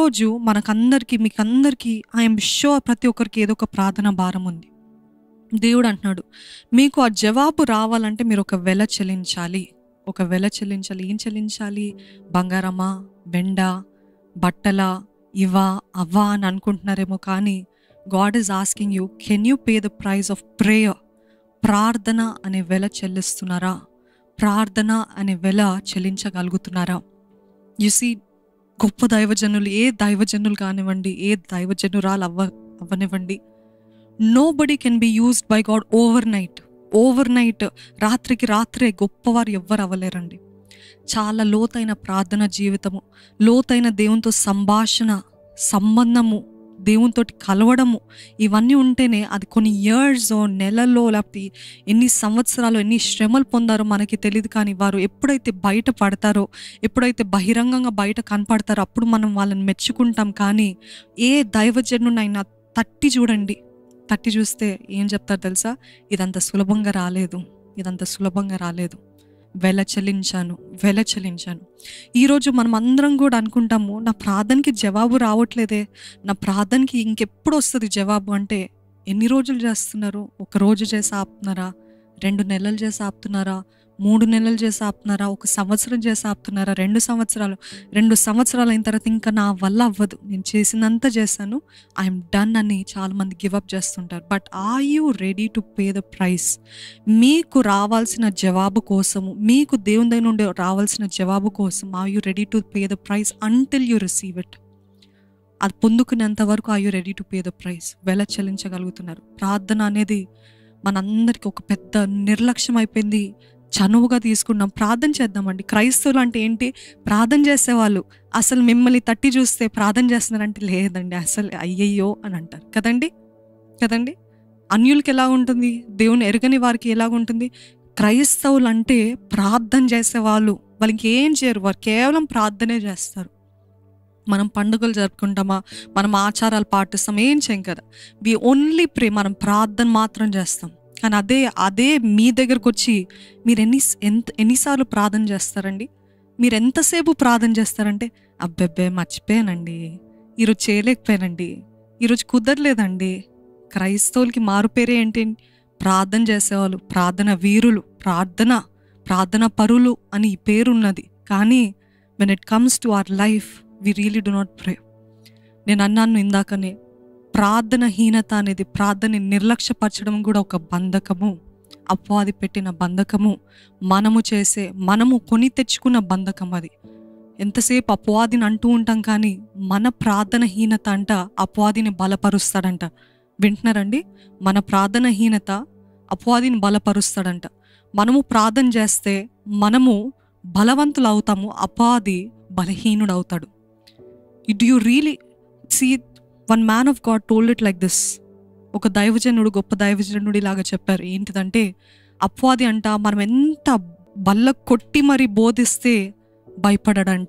ఈరోజు మనకందరికీ మీకు అందరికీ ఐఎమ్ షూర్ ప్రతి ఒక్కరికి ఏదో ఒక ప్రార్థన భారం ఉంది దేవుడు అంటున్నాడు మీకు ఆ జవాబు రావాలంటే మీరు ఒక వెల చెల్లించాలి ఒక వెల చెల్లించాలి ఏం చెల్లించాలి బంగారమా వెండ బట్టల ఇవా అవ్వా అని అనుకుంటున్నారేమో కానీ God is asking you can you pay the price of prayer ప్రార్థన అనే వెల చెల్లిస్తున్నారా ప్రార్థన అనే వెల చెల్లించగలుగుతున్నారా యు సీ గొప్ప దైవజనులు ఏ దైవజనులు కానివ్వండి ఏ దైవజనురాలు అవ్వ అవ్వనివ్వండి nobody can be used by God overnight overnight రాత్రికి రాత్రే గొప్పవారు ఎవ్వరు అవ్వలేరండి చాలా లోతైన ప్రార్థన జీవితము లోతైన దేవునితో సంభాషణ సంబంధము దేవునితో కలవడము ఇవన్నీ ఉంటేనే అది కొన్ని ఇయర్స్ నెలల్లో లేకపోతే ఎన్ని సంవత్సరాలు ఎన్ని శ్రమలు పొందారో మనకి తెలియదు కానీ వారు ఎప్పుడైతే బయట పడతారో ఎప్పుడైతే బహిరంగంగా బయట కనపడతారో అప్పుడు మనం వాళ్ళని మెచ్చుకుంటాం కానీ ఏ దైవజనునైనా తట్టి చూడండి తట్టి చూస్తే ఏం చెప్తారు తెలుసా ఇదంత సులభంగా రాలేదు ఇదంత సులభంగా రాలేదు వెల చెల్లించాను వెల చెల్లించాను ఈరోజు మనం అందరం కూడా అనుకుంటాము నా ప్రార్థనకి జవాబు రావట్లేదే నా ప్రార్థనకి ఇంకెప్పుడు వస్తుంది జవాబు అంటే ఎన్ని రోజులు చేస్తున్నారు ఒక రోజు చేసి ఆపుతున్నారా రెండు నెలలు చేసి ఆపుతున్నారా మూడు నెలలు చేసి ఆపుతున్నారా ఒక సంవత్సరం చేసి ఆపుతున్నారా రెండు సంవత్సరాలు రెండు సంవత్సరాలు అయిన తర్వాత ఇంకా నా వల్ల అవ్వదు నేను చేసినంత చేశాను ఐఎమ్ డన్ అని చాలామంది గివప్ చేస్తుంటారు but are you ready to pay the price మీకు రావాల్సిన జవాబు కోసము మీకు దేవుని దగ్గర నుండి రావాల్సిన జవాబు కోసం are you ready to pay the price until you receive it అది పొందుకునేంత వరకు are you ready to pay the price వెల చెల్లించగలుగుతున్నారు ప్రార్థన అనేది మనందరికీ ఒక పెద్ద నిర్లక్ష్యం అయిపోయింది చనువుగా తీసుకున్నాం ప్రార్థన చేద్దామండి క్రైస్తవులు అంటే ఏంటి ప్రార్థన చేసేవాళ్ళు అసలు మిమ్మల్ని తట్టి చూస్తే ప్రార్థన చేస్తున్నారంటే లేదండి అసలు అయ్యయ్యో అని అంటారు కదండి కదండి అన్యులకి ఎలా ఉంటుంది దేవుని ఎరగని వారికి ఎలా ఉంటుంది క్రైస్తవులు అంటే ప్రార్థన చేసేవాళ్ళు వాళ్ళకి ఏం చేయరు వారు కేవలం ప్రార్థనే చేస్తారు మనం పండుగలు జరుపుకుంటామా మనం ఆచారాలు పాటిస్తాం ఏం చేయం కదా వి ఓన్లీ ప్రే మనం ప్రార్థన మాత్రం చేస్తాం కానీ అదే అదే మీ దగ్గరకు వచ్చి మీరు ఎన్ని ఎంత ఎన్నిసార్లు ప్రార్థన చేస్తారండి మీరు ఎంతసేపు ప్రార్థన చేస్తారంటే అబ్బెబ్బే మర్చిపోయానండి ఈరోజు చేయలేకపోయానండి ఈరోజు కుదరలేదండి క్రైస్తవులకి మారు పేరే ఏంటి ప్రార్థన చేసేవాళ్ళు ప్రార్థన వీరులు ప్రార్థన ప్రార్థన పరులు అని ఈ పేరున్నది కానీ when it comes to our life we really do not pray నేను అన్నాను ఇందాకనే ప్రార్థనహీనత అనేది ప్రార్థనని నిర్లక్ష్యపరచడం కూడా ఒక బంధకము అపవాది పెట్టిన బంధకము మనము చేసే మనము కొని తెచ్చుకున్న బంధకం అది ఎంతసేపు అపవాదిని అంటూ ఉంటాం కానీ మన ప్రార్థనహీనత అంట అపవాదిని బలపరుస్తాడంట వింటున్నారండి మన ప్రార్థనహీనత అపవాదిని బలపరుస్తాడంట మనము ప్రార్థన చేస్తే మనము బలవంతులు అవుతాము అపవాది బలహీనుడు అవుతాడు it you really see one man of God told it like this ఒక దైవజనుడు గొప్ప దైవజనుడు ఇలాగా చెప్పారు ఏంటిదంటే అపవాది అంట మనం ఎంత బల్ల కొట్టి మరి బోధిస్తే భయపడడంట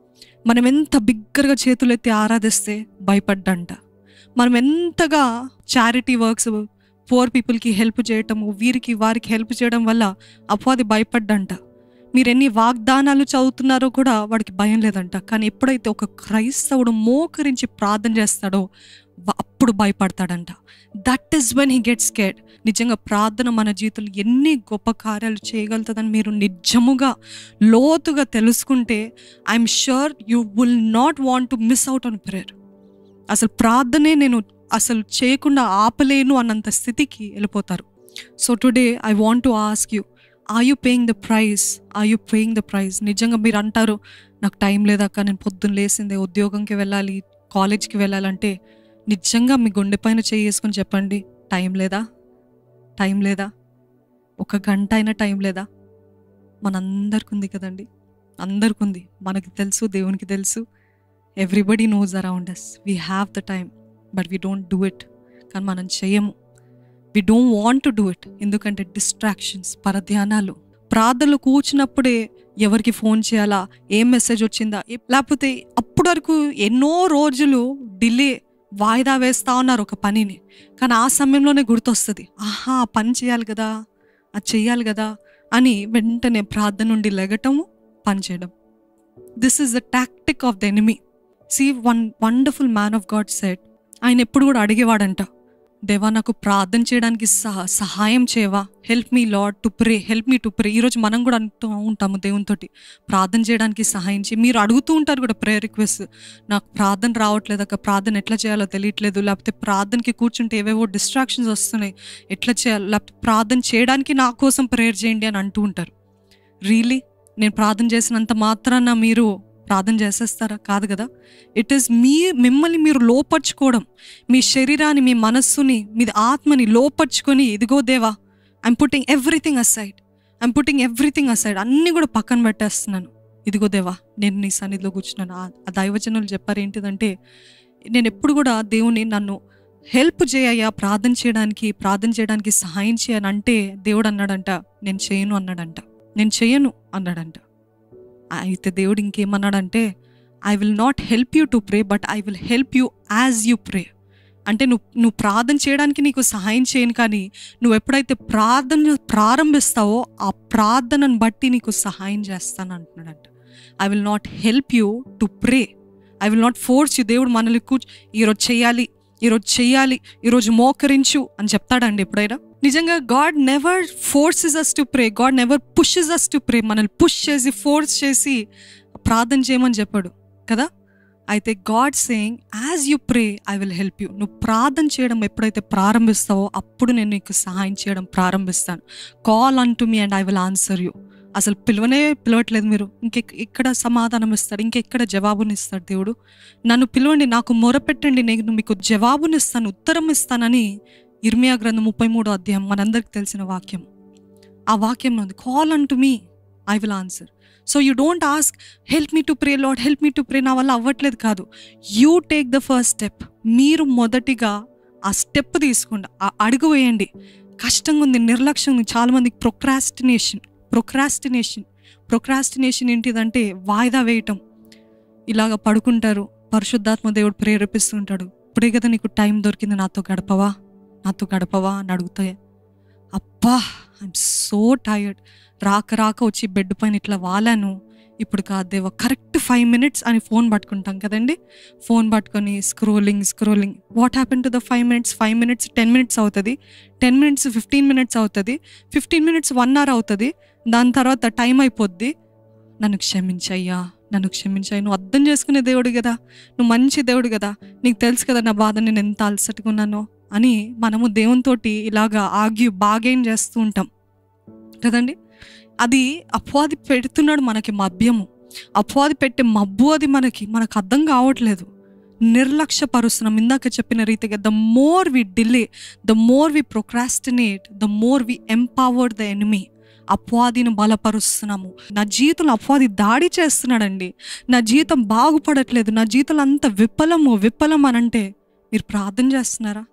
మనం ఎంత బిగ్గరగా చేతులెత్తి ఆరాధిస్తే భయపడ్డంట మనం ఎంతగా చారిటీ వర్క్స్ పూర్ పీపుల్కి హెల్ప్ చేయటము వీరికి వారికి హెల్ప్ చేయడం వల్ల అపవాది భయపడ్డంట మీరు ఎన్ని వాగ్దానాలు చదువుతున్నారో కూడా వాడికి భయం లేదంట కానీ ఎప్పుడైతే ఒక క్రైస్తవుడు మోకరించి ప్రార్థన చేస్తాడో వ- అప్పుడు భయపడతాడంట that is when he gets caught నిజంగా ప్రార్థన మన జీవితంలో ఎన్ని గొప్ప కార్యాలు చేయగలుగుతుందని మీరు నిజముగా లోతుగా తెలుసుకుంటే I'm sure you will not want to miss out on prayer అసలు ప్రార్థనే నేను అసలు చేయకుండా ఆపలేను అన్నంత స్థితికి వెళ్ళిపోతారు so today I want to ask you are you paying the price are you paying the price నిజంగా మీరు అంటారు నాకు టైం లేదక్క నేను పొద్దున్న లేసిందే ఉద్యోగంకి వెళ్ళాలి కాలేజ్కి వెళ్ళాలంటే నిజంగా మీ గుండె పైన చేసుకొని చెప్పండి టైం లేదా టైం లేదా ఒక గంట అయినా టైం లేదా మనందరికి ఉంది కదండి అందరికి ఉంది మనకి తెలుసు దేవునికి తెలుసు everybody knows around us we have the time but we don't do it కానీ మనం చేయము we don't want to do it ఎందుకంటే డిస్ట్రాక్షన్స్ పరధ్యానాలు ప్రార్థనలు కూర్చున్నప్పుడే ఎవరికి ఫోన్ చేయాలా ఏం మెసేజ్ వచ్చిందా ఏ- లేకపోతే అప్పటి వరకు ఎన్నో రోజులు డిలే వాయిదా వేస్తా ఉన్నారు ఒక పనిని కానీ ఆ సమయంలోనే గుర్తొస్తుంది ఆహా ఆ పని చేయాలి కదా అది చెయ్యాలి కదా అని వెంటనే ప్రార్థన నుండి లెగటము పని చేయడం this is the tactic of the enemy see one wonderful man of God said ఆయన ఎప్పుడు కూడా అడిగేవాడంట దేవా నాకు ప్రార్థన చేయడానికి సహ సహాయం చేయవా help me Lord to pray help me to pray ఈరోజు మనం కూడా అంటూ ఉంటాము దేవునితోటి ప్రార్థన చేయడానికి సహాయం చేయి మీరు అడుగుతూ ఉంటారు కూడా ప్రేయర్ రిక్వెస్ట్ నాకు ప్రార్థన రావట్లేదు అక్క ప్రార్థన ఎట్లా చేయాలో తెలియట్లేదు లేకపోతే ప్రార్థనకి కూర్చుంటే ఏవేవో డిస్ట్రాక్షన్స్ వస్తున్నాయి ఎట్లా చేయాలి లేకపోతే ప్రార్థన చేయడానికి నా కోసం ప్రేయర్ చేయండి అని అంటూ ఉంటారు రియలీ నేను ప్రార్థన చేసినంత మాత్రాన మీరు ప్రార్థన చేసేస్తారా కాదు కదా ఇట్ ఈస్ మీ మిమ్మల్ని మీరు లోపరుచుకోవడం మీ శరీరాన్ని మీ మనస్సుని మీ ఆత్మని లోపరుచుకొని ఇదిగో దేవా I'm putting everything aside I'm putting everything aside అన్నీ కూడా పక్కన పెట్టేస్తున్నాను ఇదిగో దేవా నేను నీ సన్నిధిలో కూర్చున్నాను ఆ- ఆ దైవజనులు చెప్పారు ఏంటిదంటే నేను ఎప్పుడు కూడా దేవుని నన్ను హెల్ప్ చేయయ్యా ప్రార్థన చేయడానికి ప్రార్థన చేయడానికి సహాయం చేయని అంటే దేవుడు అన్నాడంట నేను చేయను అన్నాడంట నేను చేయను అన్నాడంట అయితే దేవుడు ఇంకేమన్నాడంటే I will not help you to pray but I will help you as you pray అంటే నువ్వు నువ్వు ప్రార్థన చేయడానికి నీకు సహాయం చేయను కానీ నువ్వు ఎప్పుడైతే ప్రార్థన ప్రారంభిస్తావో ఆ ప్రార్థనను బట్టి నీకు సహాయం చేస్తాను అంటున్నాడంట I will not help you to pray I will not force you దేవుడు మనల్ని కూర్చు ఈరోజు చేయాలి ఈరోజు చెయ్యాలి ఈరోజు మోకరించు అని చెప్తాడండి ఎప్పుడైనా నిజంగా God never forces us to pray God never pushes us to pray మనల్ని పుష్ చేసి ఫోర్స్ చేసి ప్రార్థన చేయమని చెప్పాడు కదా అయితే God saying as you pray I will help you నువ్వు ప్రార్థన చేయడం ఎప్పుడైతే ప్రారంభిస్తావో అప్పుడు నేను నీకు సహాయం చేయడం ప్రారంభిస్తాను call unto me and I will answer you అసలు పిలవనే పిలవట్లేదు మీరు ఇంకె ఎక్కడ సమాధానం ఇస్తాడు ఇంకెక్కడ జవాబునిస్తాడు దేవుడు నన్ను పిలవండి నాకు మొరపెట్టండి నేను మీకు జవాబునిస్తాను ఉత్తరం ఇస్తానని ఇర్మియా గ్రంథం ముప్పై మూడో అధ్యాయం మనందరికి తెలిసిన వాక్యం ఆ వాక్యంలో ఉంది call unto me I will answer so you don't ask help me to pray lord help me to pray నా వల్ల అవ్వట్లేదు కాదు you take the first step మీరు మొదటిగా ఆ స్టెప్ తీసుకోండి ఆ అడుగు వేయండి కష్టంగా ఉంది నిర్లక్ష్యం ఉంది చాలా మందికి ప్రొక్రాస్టినేషన్ ప్రొక్రాస్టినేషన్ ప్రొక్రాస్టినేషన్ ఏంటిదంటే వాయిదా వేయటం ఇలాగ పడుకుంటారు పరిశుద్ధాత్మ దేవుడు ప్రేరేపిస్తుంటాడు ఇప్పుడే కదా నీకు టైం దొరికింది నాతో గడపవా నాతో గడపవా అని అడుగుతాయి అబ్బా ఐఎమ్ సో టైర్డ్ రాక రాక వచ్చి బెడ్ పైన ఇట్లా వాలాను ఇప్పుడు కాదు దేవా కరెక్ట్ ఫైవ్ మినిట్స్ అని ఫోన్ పట్టుకుంటాం కదండి ఫోన్ పట్టుకొని scrolling scrolling what happen to the five minutes five minutes ten minutes అవుతుంది టెన్ మినిట్స్ ఫిఫ్టీన్ మినిట్స్ అవుతుంది ఫిఫ్టీన్ మినిట్స్ వన్ అవర్ అవుతుంది దాని తర్వాత టైం అయిపోద్ది నన్ను క్షమించయ్యా నన్ను క్షమించాయి నువ్వు అర్థం చేసుకునే దేవుడు కదా నువ్వు మంచి దేవుడు కదా నీకు తెలుసు కదా నా బాధ నేను ఎంత అలసటగా ఉన్నానో అని మనము దేవునితోటి ఇలాగా ఆగి బాగేం చేస్తూ ఉంటాం కదండి అది అపవాది పెడుతున్నాడు మనకి మభ్యము అపవాది పెట్టే మబ్బు అది మనకి మనకు అర్థం కావట్లేదు నిర్లక్ష్యపరుస్తున్నాం ఇందాక చెప్పిన రీతిగా the more we delay the more we procrastinate the more we empowered the enemy అపవాదిని బలపరుస్తున్నాము నా జీవితంలో అపవాది దాడి చేస్తున్నాడండి నా జీవితం బాగుపడట్లేదు నా జీవితంలో అంత విఫలము విఫలం అనంటే మీరు ప్రార్థన చేస్తున్నారా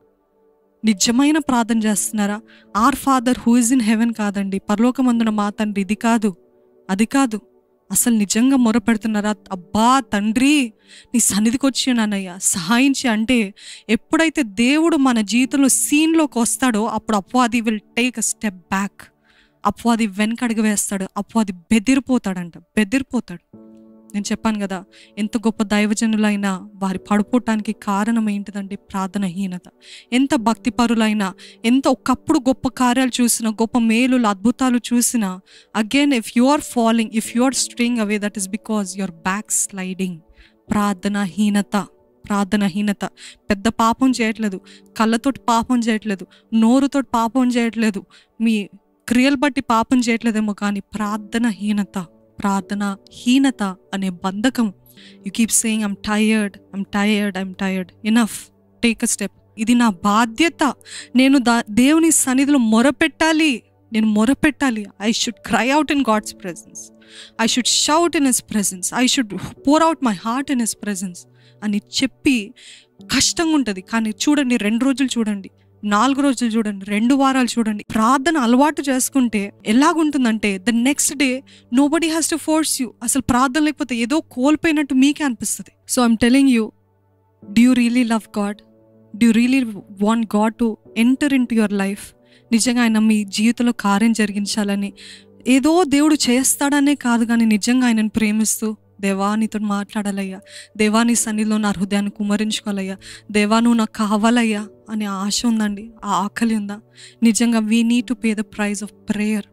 నిజమైన ప్రార్థన చేస్తున్నారా our father who is in heaven కాదండి పరలోకమందున మా తండ్రి ఇది కాదు అది కాదు అసలు నిజంగా మొరపెడుతున్నారా అబ్బా తండ్రి నీ సన్నిధికి వచ్చి నాన్నయ్య సహాయించి అంటే ఎప్పుడైతే దేవుడు మన జీవితంలో సీన్లోకి వస్తాడో అప్పుడు అపవాది will take a step back అపవాది వెనకడుగు వేస్తాడు అపవాది బెదిరిపోతాడంట బెదిరిపోతాడు నేను చెప్పాను కదా ఎంత గొప్ప దైవజనులైనా వారి పడిపోవటానికి కారణం ఏంటిదంటే ప్రార్థనహీనత ఎంత భక్తిపరులైనా ఎంత ఒకప్పుడు గొప్ప కార్యాలు చూసినా గొప్ప మేలులు అద్భుతాలు చూసినా again if you are following if you are straying away that is because your backsliding ప్రార్థనహీనత ప్రార్థనహీనత పెద్ద పాపం చేయట్లేదు కళ్ళతోటి పాపం చేయట్లేదు నోరుతోటి పాపం చేయట్లేదు మీ క్రియలు బట్టి పాపం చేయట్లేదేమో కానీ ప్రార్థనహీనత ప్రార్థన హీనత అనే బంధకం you keep saying I'm tired I'm tired I'm tired enough take a step ఇది నా బాధ్యత నేను దా దేవుని సన్నిధిలో మొరపెట్టాలి నేను మొరపెట్టాలి I should cry out in God's presence I should shout in his presence I should pour out my heart in his presence అని చెప్పి కష్టంగా ఉంటుంది కానీ చూడండి రెండు రోజులు చూడండి నాలుగు రోజులు చూడండి రెండు వారాలు చూడండి ప్రార్థన అలవాటు చేసుకుంటే ఎలాగుంటుందంటే the next day nobody has to force you అసలు ప్రార్థన లేకపోతే ఏదో కోల్పోయినట్టు మీకే అనిపిస్తుంది so I'm telling you do you really love God do you really want God to enter into your life నిజంగా ఆయన మీ జీవితంలో కార్యం జరిగించాలని ఏదో దేవుడు చేస్తాడనే కాదు కానీ నిజంగా ఆయనను ప్రేమిస్తూ దేవా నీతో మాట్లాడాలయ్యా దేవా నీ సన్నిధిలో నా హృదయాన్ని కుమరించుకోవాలయ్యా దేవా నువ్వు నాకు కావాలయ్యా అనే ఆశ ఉందండి ఆ ఆకలి ఉందా నిజంగా we need to pay the price of prayer